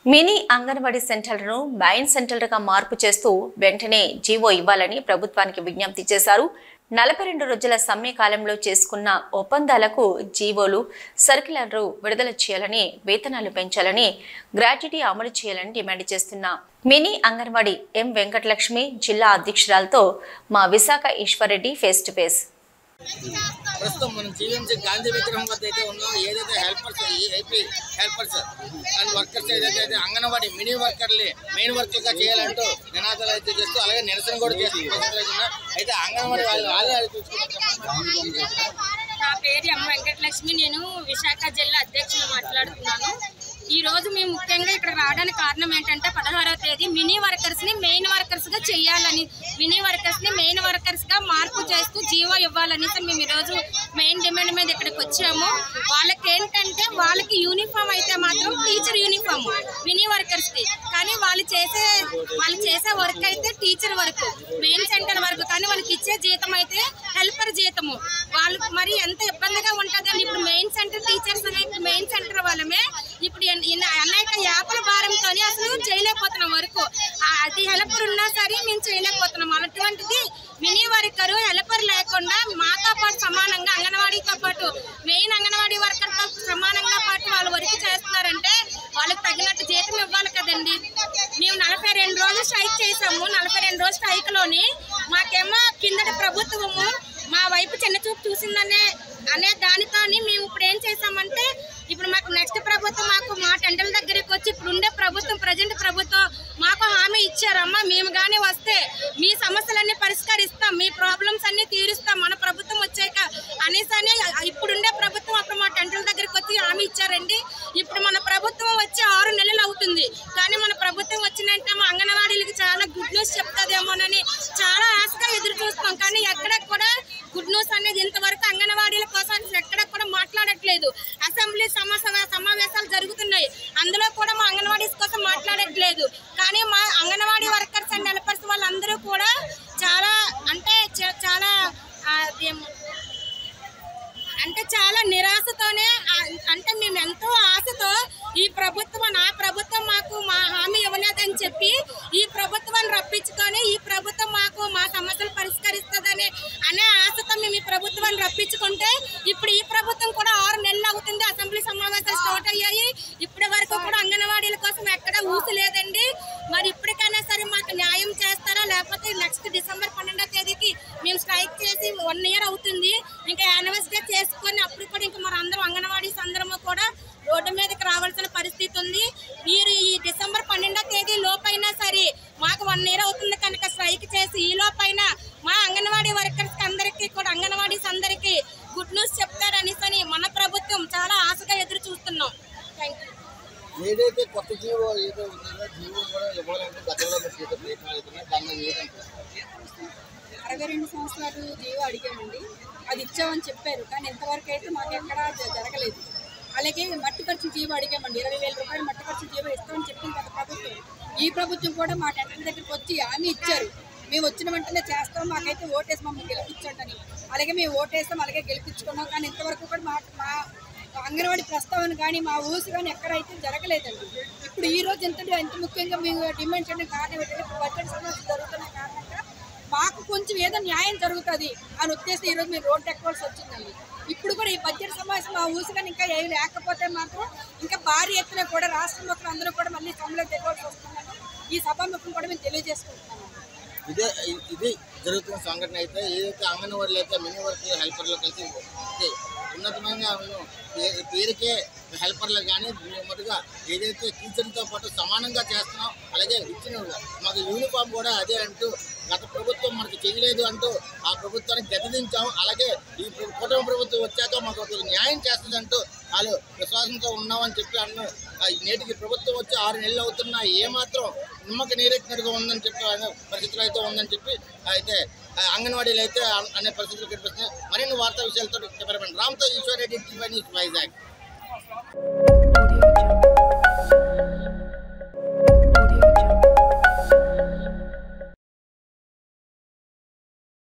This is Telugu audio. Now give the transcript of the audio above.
మినీ అంగన్వాడీ సెంటర్లను మైన్ సెంటర్లుగా మార్పు చేస్తూ వెంటనే జీవో ఇవ్వాలని ప్రభుత్వానికి విజ్ఞప్తి చేశారు నలభై రెండు రోజుల సమ్మె కాలంలో చేసుకున్న ఒప్పందాలకు జీవోలు సర్క్యులర్లు విడుదల చేయాలని వేతనాలు పెంచాలని గ్రాట్యుటీ అమలు చేయాలని డిమాండ్ చేస్తున్న మినీ అంగన్వాడీ ఎం వెంకటలక్ష్మి జిల్లా అధ్యక్షురాలతో మా Visakha Eshwar Reddy face to face ప్రస్తుతం మనం జీవీఎంసీ గాంధీ విగ్రహం వద్ద అయితే ఉన్నాం ఏదైతే helpers AP helpers and workers ఏదైతే అయితే అంగన్వాడీ మినీ వర్కర్ని మెయిన్ వర్కర్గా చేయాలంటూ నినాదాలు అయితే చేస్తూ అలాగే నిరసన కూడా చేస్తూ పరిస్థితులు అయితే ఉన్నాయి. అయితే అంగన్వాడీ వాళ్ళు వాళ్ళే అది చూసుకుంటారు నా పేరు ఎం వెంకటలక్ష్మి నేను విశాఖ జిల్లా అధ్యక్షులు మాట్లాడుతున్నాను ఈ రోజు మేము ముఖ్యంగా ఇక్కడ రావడానికి కారణం ఏంటంటే పదహారవ తేదీ మినీ వర్కర్స్ ని మెయిన్ వర్కర్స్ గా చేయాలని మినీ వర్కర్స్ ని మెయిన్ వర్కర్స్ గా మార్పు చేస్తూ జీవో ఇవ్వాలని మేము ఈ రోజు మెయిన్ డిమాండ్ మీద ఇక్కడికి వచ్చాము వాళ్ళకి ఏంటంటే వాళ్ళకి యూనిఫామ్ అయితే మాత్రం టీచర్ యూనిఫామ్ మినీ వర్కర్స్ కి కానీ వాళ్ళు చేసే వాళ్ళు చేసే వర్క్ అయితే teacher work main center work కానీ వాళ్ళకి ఇచ్చే జీతం అయితే హెల్పర్ జీతము వాళ్ళు మరి ఎంత ఇబ్బందిగా ఉంటుందండి ఇప్పుడు మెయిన్ సెంటర్ టీచర్స్ ఇప్పుడు మెయిన్ సెంటర్ వాళ్ళమే ఇప్పుడు ఎన్- ఎన్- అనేక యాపల భారంతో అసలు చేయలేకపోతున్నాం వరకు అది హెల్పర్ ఉన్నా సరే మేము చేయలేకపోతున్నాం అటువంటిది మినీ వర్కర్ హెల్పర్ లేకుండా మాతో పాటు సమానంగా అంగన్వాడీతో పాటు మెయిన్ అంగన్వాడీ వర్కర్తో సమానంగా పాటు వాళ్ళు వర్క్ చేస్తున్నారంటే వాళ్ళకి తగినట్టు జీతం ఇవ్వాలి కదండి మేము నలభై రెండు రోజులు స్ట్రైక్ చేసాము నలభై రెండు రోజుల స్ట్రైక్ లోని మాకేమో కిందటి ప్రభుత్వము మా వైపు చిన్న చూపు చూసిందనే అనే దానితోని మేము ఇప్పుడు ఏం చేసామంటే ఇప్పుడు మాకు నెక్స్ట్ ప్రభుత్వం మాకు మా టెండర్ల దగ్గరికి వచ్చి ఇప్పుడు ఉండే ప్రభుత్వం ప్రజెంట్ ప్రభుత్వం మాకు హామీ ఇచ్చారమ్మా మేము కానీ వస్తే మీ సమస్యలన్నీ పరిష్కరిస్తాం మీ ప్రాబ్లమ్స్ అన్ని తీరుస్తాం మన ప్రభుత్వం వచ్చాక అనేసి అని ఇప్పుడుండే ప్రభుత్వం అప్పుడు మా టెండర్ల దగ్గరికి వచ్చి హామీ ఇచ్చారండి ఇప్పుడు మన ప్రభుత్వం వచ్చి ఆరు నెలలు అవుతుంది కానీ మన ప్రభుత్వం వచ్చినంటే మా అంగన్వాడీలకి చాలా గుడ్ న్యూస్ చెప్తాదేమోనని చాలా ఆశగా ఎదురు చూస్తాం కానీ ఎక్కడ కూడా గుడ్ న్యూస్ అనేది ఇంతవరకు అంగన్వాడీల కోసం ఎక్కడ కూడా మాట్లాడట్లేదు అసెంబ్లీ సమస్య సమావేశాలు జరుగుతున్నాయి అందులో కూడా మా అంగన్వాడీస్ కోసం మాట్లాడట్లేదు కానీ మా అంగన్వాడీ వర్కర్స్ అండ్ హెల్పర్స్ వాళ్ళందరూ కూడా చాలా అంటే చ- చాలా ఆ, ఏం- అంటే చాలా నిరాశతోనే ఆ- అంటే మేము ఎంతో ఆశతో ఈ ప్రభుత్వం నా ప్రభుత్వం మాకు మా హామీ ఇవ్వలేదని చెప్పి ఈ ప్రభుత్వాన్ని రప్పించుకొని ఈ ప్రభుత్వం మాకు మా సమస్యలు పరిష్కరిస్తుందని అనే ఆశతో మేము ఈ ప్రభుత్వాన్ని రప్పించుకుంటే ఇప్పుడు ఈ ప్రభుత్వం కూడా ఆరు నెలలు అవుతుంది అసెంబ్లీ సమావేశాలు స్టార్ట్ అయ్యాయి ఇప్పటి వరకు కూడా అంగన్వాడీల కోసం ఎక్కడ ఊసి లేదండి మరి ఇప్పటికైనా సరే మాకు న్యాయం చేస్తారా లేకపోతే నెక్స్ట్ డిసెంబర్ పన్నెండో తేదీకి మేము స్ట్రైక్ చేసి వన్ ఇయర్ అవుతుంది ఇంకా యానివర్సరీ చేసుకొని అప్పుడు కూడా ఇంకా మరి అందరం అంగన్వాడీస్ అందరము కూడా రోడ్డు మీదకి రావాల్సిన పరిస్థితి ఉంది మీరు ఈ డిసెంబర్ పన్నెండో తేదీ లోపైనా సరే మాకు వన్ ఇయర్ అవుతుంది కనుక స్ట్రైక్ చేసి ఈ లోపైన మా అంగన్వాడీ వర్కర్స్ అందరికీ కూడా అంగన్వాడీస్ అందరికీ గుడ్ న్యూస్ చెప్తారనేసి అని మన ప్రభుత్వం చాలా ఆశగా ఎదురు చూస్తున్నాం థ్యాంక్ యూ ఏదైతే కొత్త జీవో ఏదో ఉందో జీవో కూడా ఇవ్వాలంటే గతంలో మీరు చేసే ప్రయత్నాలు అవుతున్నాయి దాన్ని మీరు ఏదంటారు? అరవై రెండు సంవత్సరాలు జీవో అడిగామండి అది ఇచ్చామని చెప్పారు కానీ ఇంతవరకు అయితే మాకు ఎక్కడా జ- జరగలేదు అలాగే మట్టి ఖర్చు జీవో అడిగామండి ఇరవై వేల రూపాయలు మట్టి ఖర్చు జీవో ఇస్తామని చెప్పింది గత ప్రభుత్వం ఈ ప్రభుత్వం కూడా మా టెండర్ దగ్గరికి వచ్చి హామీ ఇచ్చారు మేము వచ్చిన వెంటనే చేస్తాం మాకైతే ఓటేసి మమ్మల్ని గెలిపించండి అని అలాగే మేము ఓటేస్తాం అలాగే గెలిపించుకున్నాం కానీ ఇంతవరకు కూడా మా మా అంగన్వాడీ ప్రస్తావన కానీ మా ఊసి కానీ ఎక్కడైతే జరగలేదండి ఇప్పుడు ఈ రోజు ఎంత ఎంత ముఖ్యంగా మేము డిమాండ్ చేయడం కారణం ఏంటంటే ఇప్పుడు బడ్జెట్ సమస్య జరుగుతున్న కారణంగా మాకు కొంచెం ఏదో న్యాయం జరుగుతుంది అని ఉద్దేశం ఈరోజు మీరు రోడ్డు ఎక్కవలసి వచ్చిందండి ఇప్పుడు కూడా ఈ బడ్జెట్ సమావేశం మా ఊసుగాని ఇంకా ఏమి లేకపోతే మాత్రం ఇంకా భారీ ఎత్తున కూడా రాష్ట్ర మొత్తం అందరూ కూడా మళ్ళీ సమ్మెలో దిగవలసి వస్తుందని ఈ సభాముఖం కూడా మేము తెలియజేసుకుంటున్నాము ఇదే ఇ- ఇది జరుగుతున్న సంఘటన అయితే ఏదైతే అంగన్వాడీలు అయితే మినీ వర్క్ హెల్పర్లు కలిసి ఇది ఉన్నతమైన పే- పేరుకే హెల్పర్లు కానీ మొదటిగా ఏదైతే టీచర్లతో పాటు సమానంగా చేస్తున్నాం అలాగే ఇచ్చిన మాకు యూనిఫామ్ కూడా అదే అంటూ గత ప్రభుత్వం మనకు చేయలేదు అంటూ ఆ ప్రభుత్వానికి గతిదించాం అలాగే ఈ ప్ర- కుటుంబ ప్రభుత్వం వచ్చాక మాకు ఒక న్యాయం చేస్తుందంటూ వాళ్ళు విశ్వాసంతో ఉన్నామని చెప్పి అన్న ఆ నేటికి ప్రభుత్వం వచ్చి ఆరు నెలలు అవుతున్నా ఏమాత్రం నిమ్మక నీరెక్కినట్టుగా ఉందని చెప్పి అనే పరిస్థితులు అయితే ఉందని చెప్పి అయితే ఆ అంగన్వాడీలు అయితే అ- అనే పరిస్థితులు కనిపిస్తున్నాయి మరిన్ని వార్తా విషయాలతో కెమెరామెన్ రామ్తో Eshwar Reddy TV news Vizag Audio Jungle.